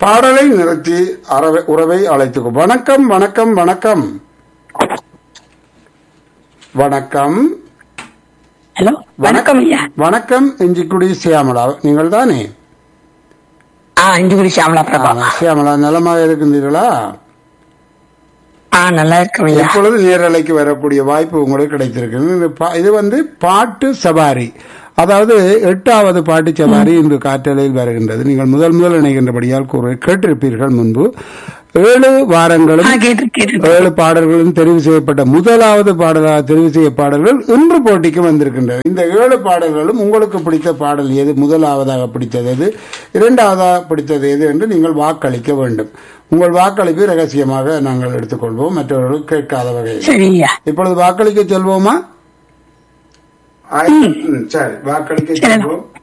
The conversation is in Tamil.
பாடலை நிறுத்தி அறவை உறவை அழைத்துக்கோ வணக்கம் வணக்கம் வணக்கம் வணக்கம் ஹலோ வணக்கம் ஐயா வணக்கம் இஞ்சிக்குடி சியாமலா நீங்கள் தானே ஆ இஞ்சிகுடி சியாமலா பிரபா ஆமா, சியாமலா நலமாக இருக்கின்றீர்களா ஆ நல்லா இருக்கும் ஐயா இப்பொழுது நேரலைக்கு வரக்கூடிய வாய்ப்பு உங்களுக்கு கிடைத்திருக்கிறது இது பா- இது வந்து பாட்டு சவாரி அதாவது எட்டாவது பாட்டு சவாரி இன்று காற்றலையில் வருகின்றது நீங்கள் முதல் முதல் இணைகின்றபடியால் கூற கேட்டிருப்பீர்கள் முன்பு ஏழு ஆ வாரங்களும் கேட்டு கேட்டு ஏழு பாடல்களும் தெரிவு செய்யப்பட்ட முதலாவது பாடலாக தெரிவு செய்ய பாடல்கள் இன்று போட்டிக்கு வந்திருக்கின்றன இந்த ஏழு பாடல்களும் உங்களுக்கு பிடித்த பாடல் எது முதலாவதாக பிடித்தது எது இரண்டாவதாக பிடித்தது எது என்று நீங்கள் வாக்களிக்க வேண்டும் உங்கள் வாக்களிப்பு ரகசியமாக நாங்கள் எடுத்துக்கொள்வோம் மற்றவர்கள் கேட்காத வகையில் சரி ஐயா இப்பொழுது வாக்களிக்க செல்வோமா ம், சரி வாக்களிக்க சரி. செல்வோம்